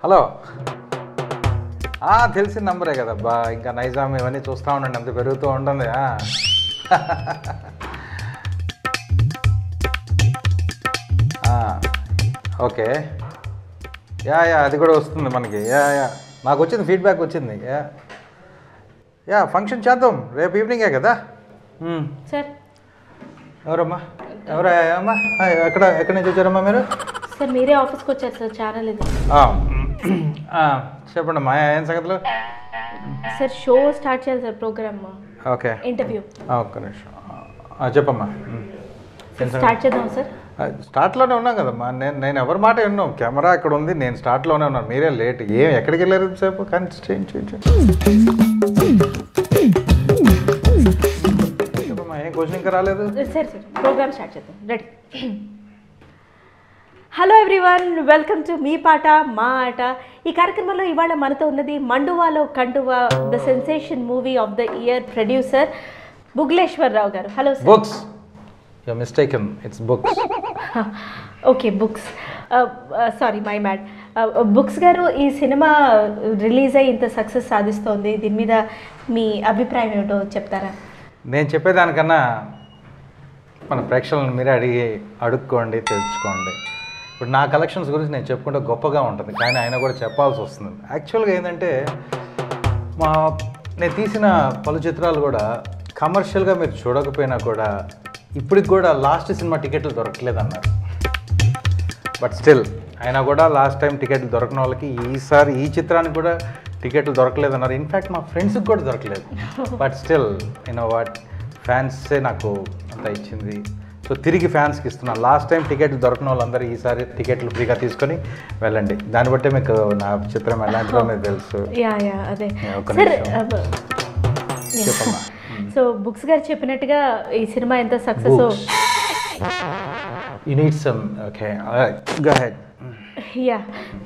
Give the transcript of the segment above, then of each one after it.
Hello ఆ, తెలిసిన నంబరే కదా బా ఇంకా నైజాం ఇవన్నీ చూస్తూ ఉండండి అంత పెరుగుతూ ఉంటుంది ఆ. ఆ, ఓకే యా యా అది కూడా వస్తుంది మనకి యా యా నాకు వచ్చింది ఫీడ్బ్యాక్ వచ్చింది యా యా ఫంక్షన్ చేద్దాం రేపు ఈవినింగే కదా మ్మ్. సార్ ఎవరమ్మా ఎవరా అమ్మా ఆ, ఎక్కడ ఎక్కడి నుంచి వచ్చారమ్మా మీరు సార్ మీరే ఆఫీస్కి వచ్చారు సార్ ఛానల్ ఇది ఆ, ఆ, చెప్పండి అమ్మా ఏం సంగతులు సార్ షో స్టార్ట్ చేయాలి సార్ ప్రోగ్రామ్ ఓకే ఇంటర్వ్యూ ఆ, ఒక్క నిమిషం ఆ, చెప్పమ్మా మ్మ్. ఏం సంగతి? స్టార్ట్ చేద్దాం సార్ ఆ, స్టార్ట్లోనే ఉన్నాం కదమ్మా నేను నేను ఎవరి మాట విన్నాం కెమెరా ఇక్కడ ఉంది నేను స్టార్ట్లోనే ఉన్నాను మీరే లేట్ ఏం ఎక్కడికి వెళ్ళారు సేపు కానీ చేయండి చేయండి చెప్పమ్మా ఏం క్వశ్చన్ ఇంకా రాలేదు సరే సార్ ప్రోగ్రామ్ స్టార్ట్ చేద్దాం ready hello everyone welcome to మీ పాట మా ఆట ఈ కార్యక్రమంలో ఇవాళ మనతో ఉన్నది మండువాలో కండువా the sensation movie of the year producer Bugleshwararao garu hello sir books you mistaken it's books okay books sorry my mad books garu ఈ సినిమా రిలీజ్ అయ్యి ఇంత సక్సెస్ సాధిస్తోంది దీని మీద మీ అభిప్రాయం ఏమిటో చెప్తారా నేను చెప్పేదానికన్నా మన ప్రేక్షకులను మీరే అడిగి అడుక్కోండి తెలుసుకోండి ఇప్పుడు నా కలెక్షన్స్ గురించి నేను చెప్పుకుంటే గొప్పగా ఉంటుంది కానీ ఆయన కూడా చెప్పాల్సి వస్తుంది యాక్చువల్గా ఏంటంటే మా నేను తీసిన పలు చిత్రాలు కూడా కమర్షియల్గా మీరు చూడకపోయినా కూడా ఇప్పటికి కూడా లాస్ట్ సినిమా టికెట్లు దొరకలేదన్నారు బట్ స్టిల్ అయినా కూడా లాస్ట్ టైం టికెట్లు దొరకని వాళ్ళకి ఈసారి ఈ చిత్రానికి కూడా టికెట్లు దొరకలేదన్నారు ఇన్ఫ్యాక్ట్ మా ఫ్రెండ్స్కి కూడా దొరకలేదు బట్ స్టిల్ యూనో వాట్ ఫ్యాన్సే నాకు అంత ఇచ్చింది సో తిరిగి ఫ్యాన్స్కి ఇస్తున్నాను లాస్ట్ టైం టికెట్లు దొరకని వాళ్ళందరూ ఈసారి టికెట్లు ఫ్రీగా తీసుకొని వెళ్ళండి దాన్ని బట్టే మీకు నా చిత్రం ఎలాంటిదో మీకు తెలుసు యా యా అదే Yeah, ఒక్క సార్ నిమిషం. చెప్పమ్మా సో బుక్స్ గారు చెప్పినట్టుగా ఈ సినిమా ఎంత success books you need some okay go ahead yeah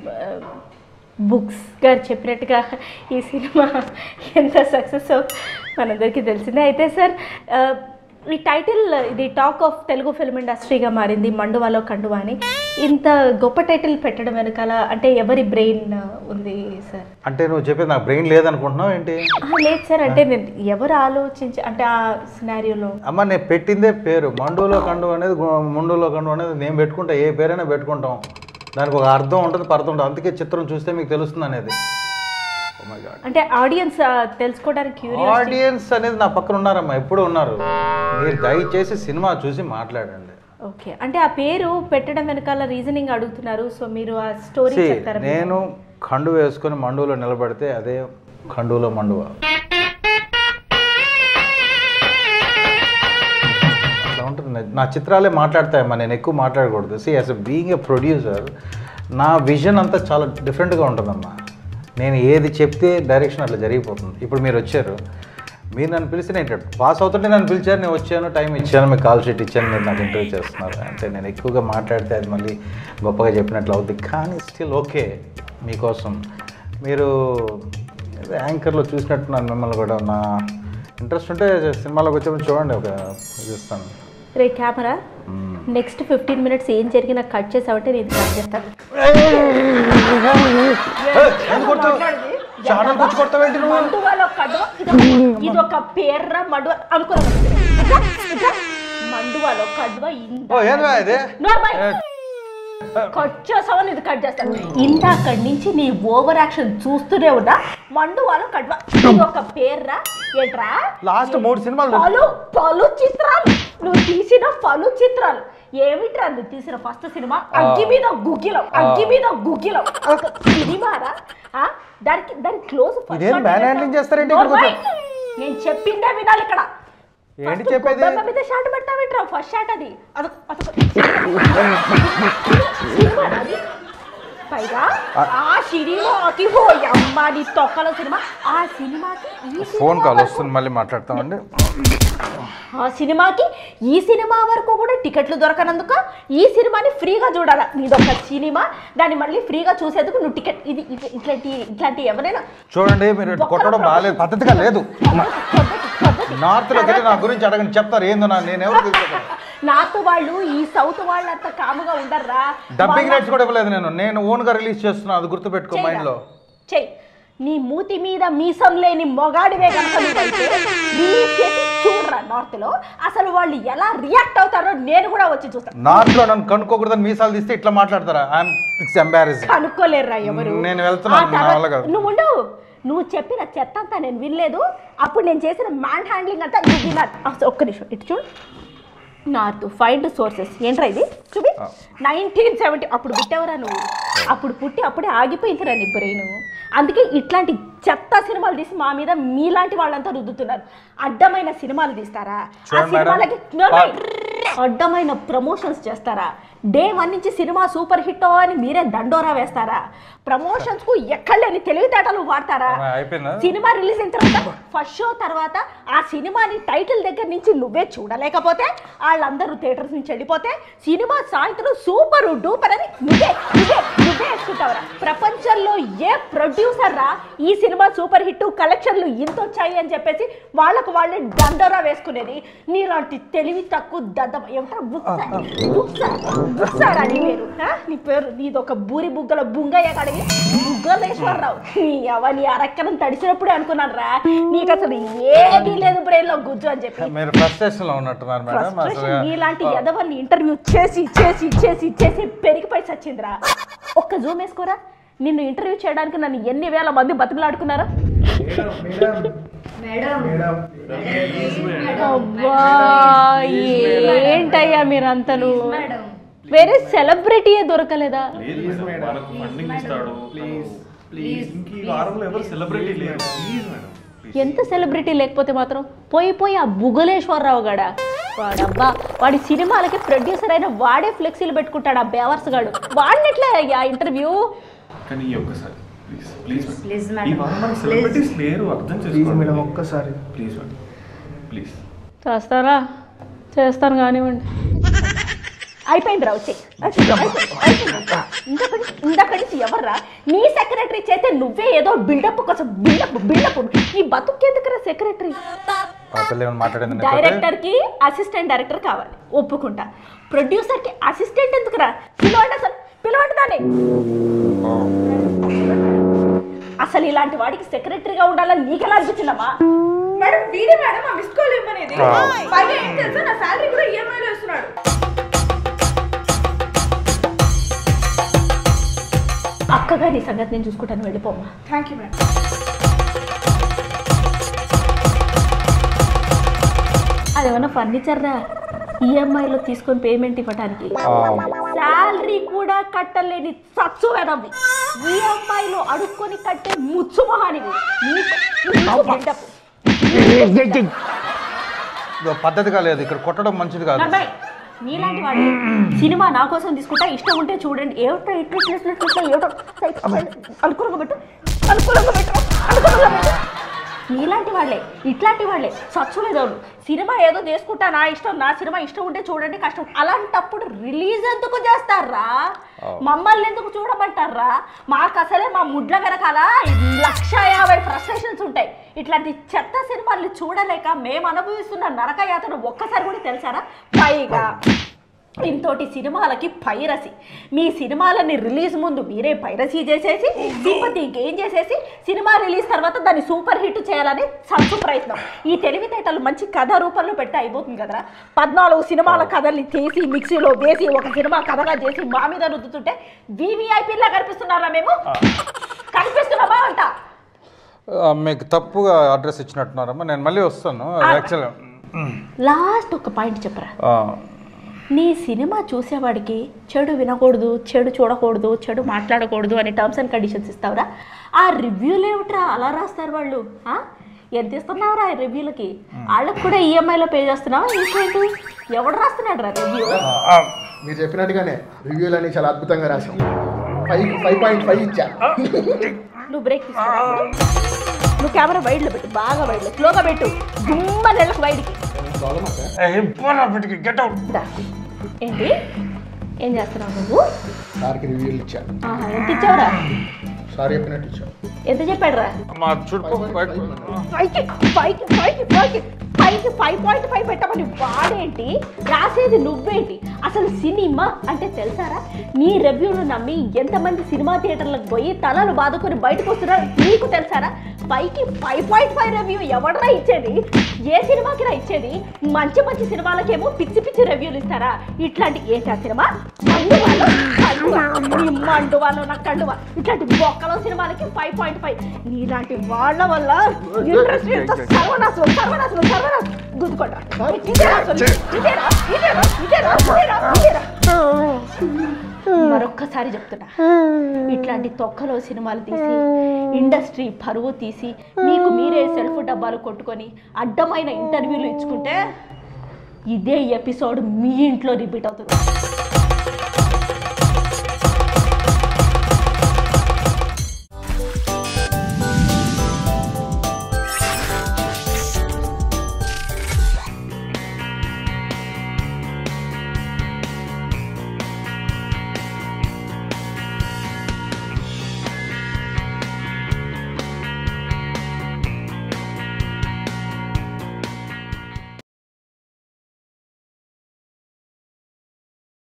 books గారు చెప్పినట్టుగా ఈ సినిమా ఎంత సక్సెస్ మనందరికీ తెలిసిందే అయితే సార్ ఆ, ఈ టైటిల్ ఇది టాక్ ఆఫ్ తెలుగు ఫిల్మ్ ఇండస్ట్రీగా మారింది మండువాలో కండువా అని ఇంత గొప్ప టైటిల్ పెట్టడం వెనకాల అంటే ఎవరి బ్రెయిన్ ఉంది సార్ అంటే నువ్వు చెప్పేది నాకు బ్రెయిన్ లేదనుకుంటున్నావు ఏంటి ఆ, లేదు సార్ అంటే నేను ఎవరు ఆలోచించి అంటే ఆ సినారియోలో అమ్మ నేను పెట్టిందే పేరు మండులో కండు అనేది గు- ముండులో కండు అనేది నేను పెట్టుకుంటా ఏ పేరైనా పెట్టుకుంటాం దానికి ఒక అర్థం ఉంటుంది పర్థం ఉంటుంది అందుకే చిత్రం చూస్తే మీకు తెలుస్తుంది అనేది Oh my God. అంటే ఆడియన్స్ తెలుసుకోవడానికి క్యూరియస్ ఆడియన్స్ అనేది నా పక్కన ఉన్నారమ్మా ఎప్పుడు ఉన్నారు మీరు దయచేసి సినిమా చూసి మాట్లాడండి ఓకే అంటే ఆ పేరు పెట్టడం వెనకాల రీజనింగ్ అడుగుతున్నారు సో మీరు ఆ స్టోరీ See, చెప్తారా నేను కండు వేసుకొని మండులో నిలబడితే అదే కండులో మండువ అట్లా ఉంటుంది నా చిత్రాలే మాట్లాడతాయమ్మా నేను ఎక్కువ మాట్లాడకూడదు see as being a producer నా విజన్ అంతా చాలా డిఫరెంట్గా ఉంటుందమ్మా నేను ఏది చెప్తే డైరెక్షన్ అట్లా జరిగిపోతుంది ఇప్పుడు మీరు వచ్చారు మీరు నన్ను పిలిస్తే నేను పాస్ అవుతుంటే నన్ను పిలిచారు నేను వచ్చాను టైం ఇచ్చాను మీకు కాల్ షీట్ ఇచ్చాను మీరు నాకు ఇంటర్వ్యూ చేస్తున్నారు అంటే నేను ఎక్కువగా మాట్లాడితే అది మళ్ళీ గొప్పగా చెప్పినట్లు అవుతుంది కానీ స్టిల్ ఓకే మీకోసం మీరు ఏదో యాంకర్లో చూసినట్టున్నాను మిమ్మల్ని కూడా నా ఇంట్రెస్ట్ ఉంటే సినిమాలోకి వచ్చేప్పుడు చూడండి ఒక ఇది ఇస్తాను రే కెమెరా నెక్స్ట్ ఫిఫ్టీన్ మినిట్స్ ఏం జరిగినా కట్ చేసావంటే నేను కట్ చేస్తాను ఛానల్ కూర్చు కొడతావేంటి నువ్వు మండువాలో కడువ ఇదొక- ఇదొక పేర్ర మడువ అనుకున్నాను మండువాలో కడువ ఇంత ఓ ఏందా ఇది నోర్మై కట్ చేసావని ఇది కట్ చేస్తాను ఇందాకడి నుంచి నీ ఓవర్ యాక్షన్ చూస్తూనే ఉన్నా మండువాలో కడువ ఇది ఒక పేర్రా ఏంట్రా లాస్ట్ మూడు సినిమాలు పలు పలు చిత్రాలు నువ్వు తీసిన పలు చిత్రాలు ఏమిట్రా నువ్వు తీసిన ఫస్ట్ సినిమా అగ్గి మీద గుగ్గిలం అగ్గి మీద గుగ్గిలం ఒక సినిమారా ఆ? దానికి దాని క్లోజ్ ఇదేం man handling చేస్తారేంటి ఇక్కడ కొంచెం? నేను చెప్పిందే వినాలి ఇక్కడ ఏంటి First చెప్పేది? గొబ్బెమ్మ మీద షాట్ పెడతావేంట్రా ఫస్ట్ షాట్ అది అదొక అదొక సినిమా అది. పైగా ఆ సినిమాకి ఓ అమ్మ నీ తొక్కల సినిమా ఆ సినిమాకి ఈ ఫోన్ సినిమా కాల్ వరకు- వస్తుంది మళ్ళీ మాట్లాడతామండి ఆ సినిమాకి ఈ సినిమా వరకు కూడా టికెట్లు దొరకనందుకు ఈ సినిమాని ఫ్రీగా చూడాలా నీదొక సినిమా దాన్ని మళ్ళీ ఫ్రీగా చూసేందుకు నువ్వు టికెట్ ఇది ఇట్ల- ఇట్లాంటి ఇట్లాంటి ఎవరైనా చూడండి మీరు ఇటు కొట్టడం బాగాలేదు పద్ధతిగా లేదు పద్ధతి, పద్ధతి. నార్త్లోకి వెళ్ళి నా గురించి అడగండి చెప్తారు ఏందో నా నేను ఎవరు తెలుసుకో నార్త్ వాళ్ళు ఈ సౌత్ వాళ్ళు అంత కాముగా ఉండర్రా డబ్బింగ్ రైట్స్ కూడా ఇవ్వలేదు నేను నేను ఓన్గా రిలీజ్ చేస్తున్నాను అది గుర్తుపెట్టుకో మైండ్లో చెయ్యి నీ మూతి మీద మీసం లేని మొగాడివే కనుక నువ్వైతే రిలీజ్ చేసి చూడరా నార్త్ లో అసలు వాళ్ళు ఎలా రియాక్ట్ అవుతారో నేను కూడా వచ్చి చూస్తాను నాట్లో నన్ను కనుక్కోకూడదని మీసాలు తీస్తే ఇట్లా మాట్లాడతారా ఐఎమ్ ఇట్స్ ఎంబారసింగ్ కనుక్కోలేరురా ఎవరు నేను వెళ్తున్నాను, ఆ తర్వాత- నా వల్ల కాదు. నువ్వు ఉండు నువ్వు చెప్పిన చెత్త అంతా నేను వినలేదు అప్పుడు నేను చేసిన మ్యాన్ హ్యాండ్లింగ్ అంతా నువ్వు వినాలి అసలు ఒక్క నిమిషం ఇటు చూడు నార్త్ ఫైండ్ సోర్సెస్ ఏంట్రా ఇది చూపి ఆ. నైన్టీన్ సెవెంటీ అప్పుడు పుట్టేవరా నువ్వు అప్పుడు పుట్టి అప్పుడే ఆగిపోయిందిరా నీ బ్రెయిన్ అందుకే ఇట్లాంటి చెత్త సినిమాలు తీసి మా మీద మీలాంటి వాళ్ళంతా రుద్దుతున్నారు అడ్డమైన సినిమాలు తీస్తారా ఆ చూడండి మేడం. సినిమాలకి నోర్మై. అడ్డమైన ప్రమోషన్స్ చేస్తారా డే వన్ నుంచి సినిమా సూపర్ హిట్ అని మీరే దండోరా వేస్తారా ప్రమోషన్స్ కు ఎక్కడ లేని తెలివితేటలు వాడతారా ఆ, అయిపోయిందా? సినిమా రిలీజ్ అయిన తర్వాత ఫస్ట్ షో తర్వాత ఆ సినిమాని టైటిల్ దగ్గర నుంచి నువ్వే చూడలేకపోతే వాళ్ళందరూ థియేటర్స్ నుంచి వెళ్ళిపోతే సినిమా సాయంత్రం సూపర్ డూపర్ అని నువ్వే నువ్వే నువ్వే వేసుకుంటావురా ప్రపంచంలో ఏ ప్రొడ్యూసర్ రా ఈ సినిమా సూపర్ హిట్ కలెక్షన్లు ఇంత వచ్చాయి అని చెప్పేసి వాళ్ళకు వాళ్ళే దండోరా వేసుకునేది నీలాంటి తెలివి తక్కువ దద్దం ఏమంటారు బుక్స బుక్స బుక్సారా నీ పేరు ఆ? నీ పేరు నీది ఒక బూరి బుగ్గల బుంగయ్య కడిగి బుగ్గలేశ్వరరావు నీ అవ నీ అరక్కనం తడిసినప్పుడే అనుకున్నాను రా నీకు అసలు ఏమీ లేదు బ్రెయిన్ లో గుజ్జు అని చెప్పి మీరు ఫ్రస్ట్రేషన్ లో ఉన్నట్టున్నారు మేడం అసలు ఫ్రస్ట్రేషన్ నీలాంటి ఎదవల్ని ఇంటర్వ్యూ చేసి చేసి చేసి చేసి పెరిగిపోయి సచ్చిందిరా ఒక్క జూమ్ వేసుకోరా నిన్ను ఇంటర్వ్యూ చేయడానికి నన్ను ఎన్ని వేల మంది బతిమలాడుకున్నారా అబ్బా ఏంటయ్యా మీరంతలు వేరే సెలబ్రిటీయే దొరకలేదా లేదు మేడం మనకు ఫండింగ్ ఇస్తాడు ప్లీజ్ ప్లీజ్ ఇంక ఈ వారంలో ఎవరు సెలబ్రిటీ లేరు ప్లీజ్ మేడం ఎంత సెలబ్రిటీ లేకపోతే మాత్రం పోయి పోయి ఆ బుగలేశ్వరరావు గడ వాడబ్బా వాడి సినిమాలకి ప్రొడ్యూసర్ అయిన వాడే ఫ్లెక్సీలు పెట్టుకుంటాడు ఆ బేవర్స్ గాడు వాడిని ఎట్లా ఆ ఇంటర్వ్యూ కానీ ఈ ఒక్కసారి ప్లీజ్ ప్లీజ్ Please, మేడం ఈ madam. వారం మనకు సెలబ్రిటీస్ లేరు అర్థం ప్లీజ్ చేసుకోండి మేడం ఒక్కసారి ప్లీజ్ మేడం ప్లీజ్ చేస్తారా చేస్తాను కానివ్వండి అయిపోయింది రా వచ్చి ఇంతకడి ఇంతకడి నుంచి ఎవర్రా నీ సెక్రటరీ చేతే నువ్వే ఏదో బిల్డప్ కోసం బిల్డప్ బిల్డప్ ఈ బతుకెందుకురా సెక్రటరీ ఆ పిల్ల ఏమైనా మాట్లాడింది నీతోటి? డైరెక్టర్ కి అసిస్టెంట్ డైరెక్టర్ కావాలి ఒప్పుకుంటా ప్రొడ్యూసర్ కి అసిస్టెంట్ ఎందుకురా పిలవండి అసలు పిలవండి దాన్ని అసలు ఇలాంటి వాడికి సెక్రటరీగా ఉండాలని నీకెలా అనిపించిందమ్మా మేడం వీడే మేడం ఆ మిస్ కాల్ ఇవ్వమనేది ఆ. పైగా ఏం తెలుసా నా శాలరీ కూడా ఈఎంఐలో ఇస్తున్నాడు అక్కగా నీ సంగతి నేను చూసుకుంటాను వెళ్ళిపోమ్మా థ్యాంక్ యూ మేడం అదేమన్నా ఫర్నిచర్ రా ఈఎంఐలో తీసుకొని పేమెంట్ ఇవ్వడానికి ఆ, శాలరీ కూడా కట్టలేని సచ్చు వెదవి ఈఎంఐలో అడుక్కొని కట్టే ముచ్చు మహానివి నీకు- నీకు బిల్డప్. ఇదో పద్ధతిగా లేదు ఇక్కడ కొట్టడం మంచిది కాదు నర్మయ్, నీలాంటి వాడు సినిమా నా కోసం తీసుకుంటా ఇష్టం ఉంటే చూడండి ఏమిటో ఇట్లా ఇట్లా ఇట్లా ఇట్లా ఏమిటో అనుకూలంగా పెట్టు అనుకూలంగా పెట్టు అనుకూలంగా పెట్టు నీలాంటి వాళ్ళే ఇట్లాంటి వాళ్ళే సచ్చులేదోళ్ళు సినిమా ఏదో చేసుకుంటా నా ఇష్టం నా సినిమా ఇష్టం ఉంటే చూడండి కష్టం అలాంటప్పుడు రిలీజ్ ఎందుకు చేస్తారా మమ్మల్ని ఎందుకు చూడమంటారా మాకు అసలే మా ముడ్ల వెనకాల లక్ష యాభై ఫ్రస్ట్రేషన్స్ ఉంటాయి ఇట్లాంటి చెత్త సినిమాల్ని చూడలేక మేము అనుభవిస్తున్న నరక యాతన ఒక్కసారి కూడా తెలుసారా పైగా ఇంతోటి సినిమాలకి పైరసీ మీ సినిమాలని రిలీజ్ ముందు మీరే పైరసీ చేసేసి సింపతి గెయిన్ చేసేసి సినిమా రిలీజ్ తర్వాత దాన్ని సూపర్ హిట్ చేయాలని సత్తు ప్రయత్నం ఈ తెలివితేటలు మంచి కథ రూపంలో పెడితే అయిపోతుంది కదరా పద్నాలుగు సినిమాల కథల్ని తీసి మిక్సీలో వేసి ఒక సినిమా కథగా చేసి మా మీద రుద్దుతుంటే వీవీఐపీలా కనిపిస్తున్నారా మేము కనిపిస్తున్నామా అంట ఆ, మీకు తప్పుగా అడ్రస్ ఇచ్చినట్టున్నారమ్మా నేను మళ్ళీ వస్తాను యాక్చువల్గా లాస్ట్ ఒక పాయింట్ చెప్పరా నీ సినిమా చూసేవాడికి చెడు వినకూడదు చెడు చూడకూడదు చెడు మాట్లాడకూడదు అని టర్మ్స్ అండ్ కండిషన్స్ ఇస్తావురా ఆ రివ్యూలు ఏమిట్రా అలా రాస్తారు వాళ్ళు ఆ? ఎంత ఇస్తున్నావురా ఈ రివ్యూలకి వాళ్ళకి కూడా ఈఎంఐలో పే చేస్తున్నావా ఇంకేంటి ఎవడు రాస్తున్నాడు రా రివ్యూ మీరు చెప్పినట్టుగానే రివ్యూలు అని చాలా అద్భుతంగా రాసాం ఫైవ్ ఫైవ్ పాయింట్ ఫైవ్ ఇచ్చా నువ్వు బ్రేక్ తీసుకో నువ్వు కెమెరా వైడ్లో పెట్టు బాగా వైడ్లో స్లోగా పెట్టు గుమ్మ నెలకు వైడ్కి గెట్ అవుట్ దా. ఏంటి ఏం చేస్తున్నావు నువ్వు సార్కి రివ్యూలు ఇచ్చా ఆహా, ఎంత ఇచ్చావురా సార్ చెప్పినట్టు ఇచ్చా ఎంత చెప్పాడు రా మా చుట్టూ పైకి పైకి పైకి పైకి పైకి పైకి ఫైవ్ పాయింట్ ఫైవ్ పెట్టమని వాడేంటి రాసేది నువ్వేంటి అసలు సినిమా అంటే తెలుసారా నీ రివ్యూను నమ్మి ఎంతమంది సినిమా థియేటర్లకు పోయి తలలు బాదుకొని బయటకు వస్తున్నారో నీకు తెలుసారా పైకి ఫైవ్ పాయింట్ ఫైవ్ రివ్యూ ఎవడరా ఇచ్చేది ఏ సినిమాకి రా ఇచ్చేది మంచి మంచి సినిమాలకేమో పిచ్చి పిచ్చి రివ్యూలు ఇస్తారా ఇట్లాంటి ఏంటి ఆ సినిమా మండువాలో కండువా నీ మండువాలో నా కండువా ఇట్లాంటి బొక్కలో సినిమాలకి ఫైవ్ పాయింట్ ఫైవ్ నీలాంటి వాళ్ళ వల్ల ఇంట్రెస్ట్ ఎంత సర్వనాశనం సర్వనాశనం సర్వనాశనం గుద్దుకోండి ఇదేరా అసలు? ఇదేరా ఇదేరా ఇదేరా ఇదేరా ఇదేరా మరొక్కసారి చెప్తున్నా ఇట్లాంటి తొక్కలో సినిమాలు తీసి ఇండస్ట్రీ పరువు తీసి మీకు మీరే సెల్ఫ్ డబ్బాలు కొట్టుకొని అడ్డమైన ఇంటర్వ్యూలు ఇచ్చుకుంటే ఇదే ఎపిసోడ్ మీ ఇంట్లో రిపీట్ అవుతుంది